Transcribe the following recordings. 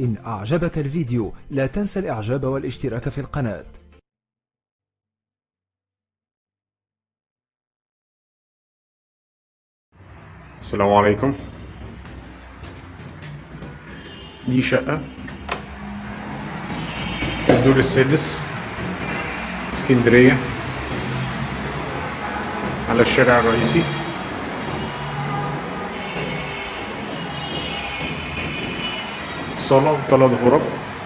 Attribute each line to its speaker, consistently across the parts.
Speaker 1: إن أعجبك الفيديو لا تنسى الإعجاب والاشتراك في القناة
Speaker 2: السلام عليكم دي شقة في الدور السادس اسكندرية على الشارع الرئيسي صالة وثلاث غرف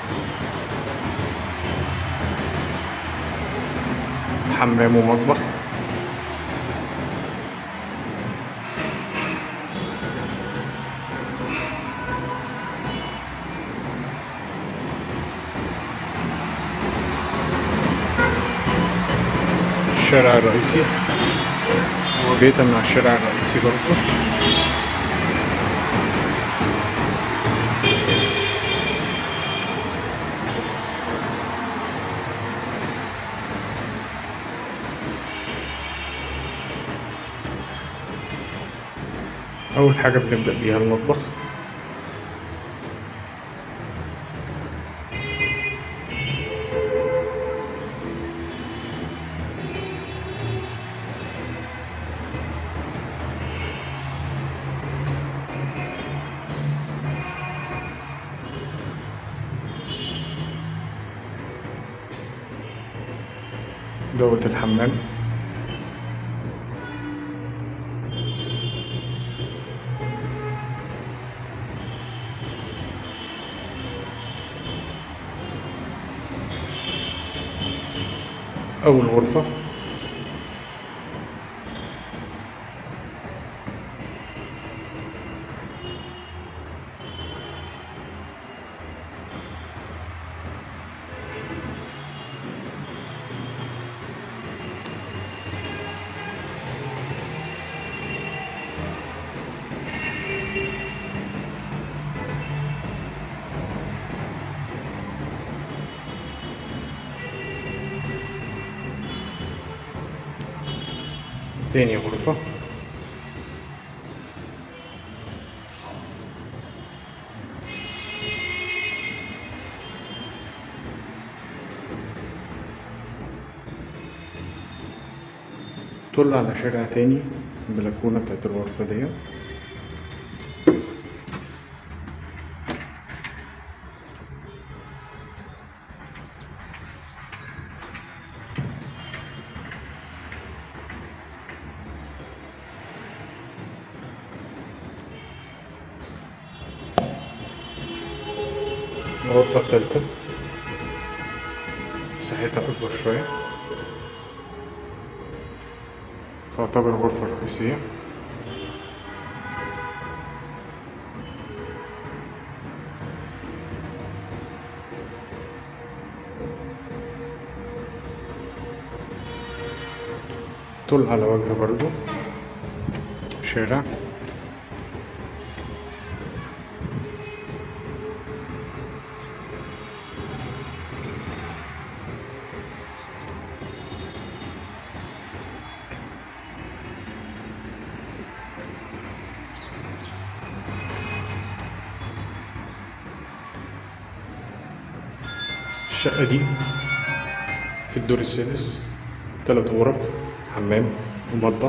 Speaker 2: حمام ومطبخ الشارع الرئيسي واجهتها من على الشارع الرئيسي برضه أول حاجة بنبدأ بيها المطبخ دوت الحمام أول غرفة تاني غرفة طل على شارع تاني البلكونة بتاعت الغرفة دي الغرفة التالتة مساحتها أكبر شوية تعتبر الغرفة الرئيسية طول على وجه برضو شارع الشقة دي في الدور السادس تلات غرف حمام ومطبخ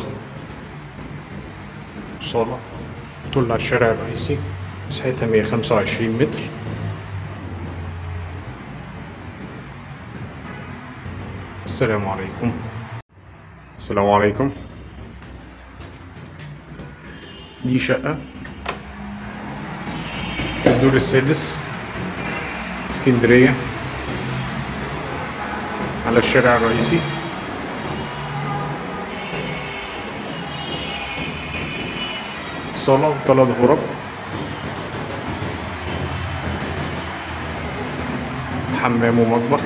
Speaker 2: وصالة طول على الشارع الرئيسي مساحتها مية خمسة وعشرين متر السلام عليكم السلام عليكم دي شقة في الدور السادس اسكندرية على الشارع الرئيسي صالة وثلاث غرف حمام ومطبخ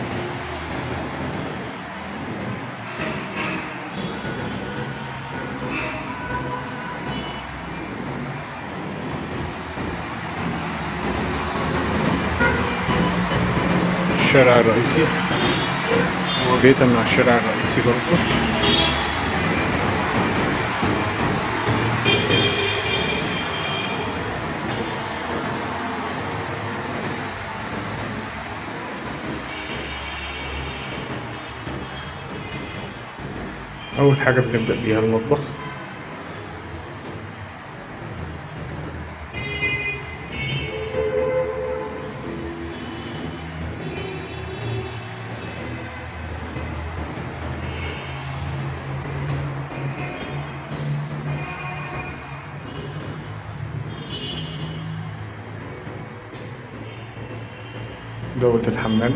Speaker 2: الشارع الرئيسي واجهتها من على الشارع الرئيسي برضه أول حاجة بنبدأ بيها المطبخ دوت الحمام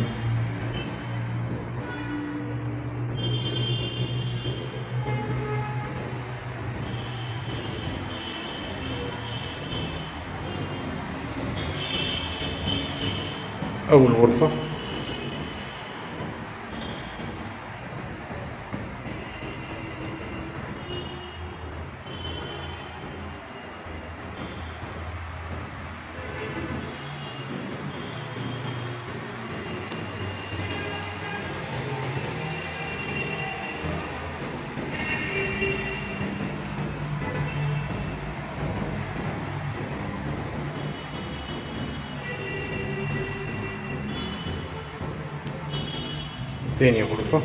Speaker 2: أول غرفة تاني غرفة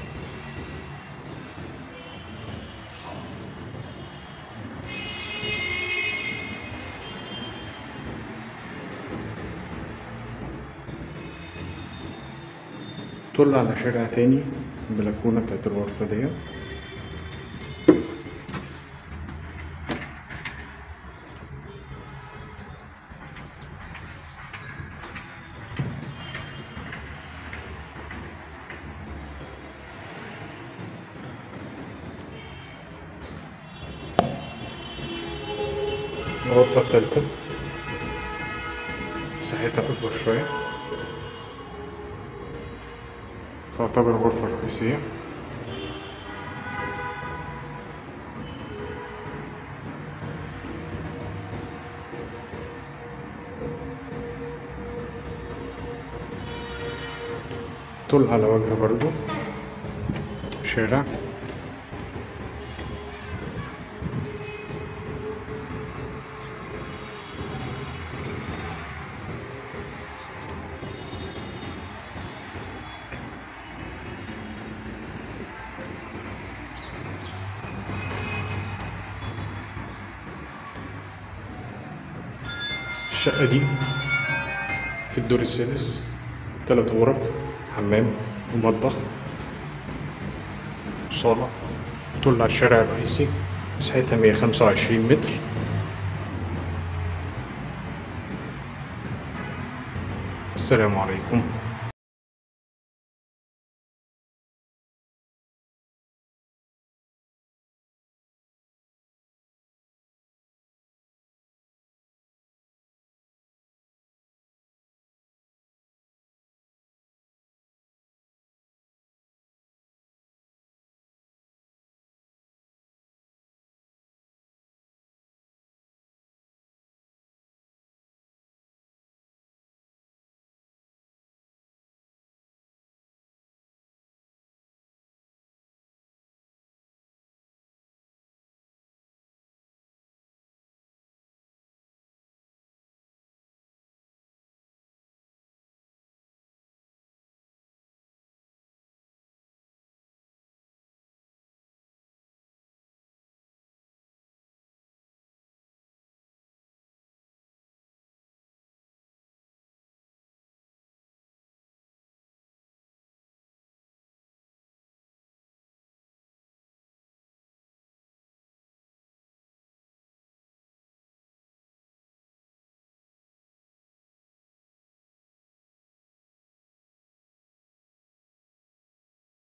Speaker 2: طل على شارع تاني البلكونة بتاعت الغرفة دي الغرفة التالتة مساحتها أكبر شوية تعتبر الغرفة الرئيسية طل على وجه برضو شارع الشقة دي في الدور السادس تلات غرف حمام ومطبخ وصالة طول على الشارع الرئيسي مساحتها مية خمسة وعشرين متر السلام عليكم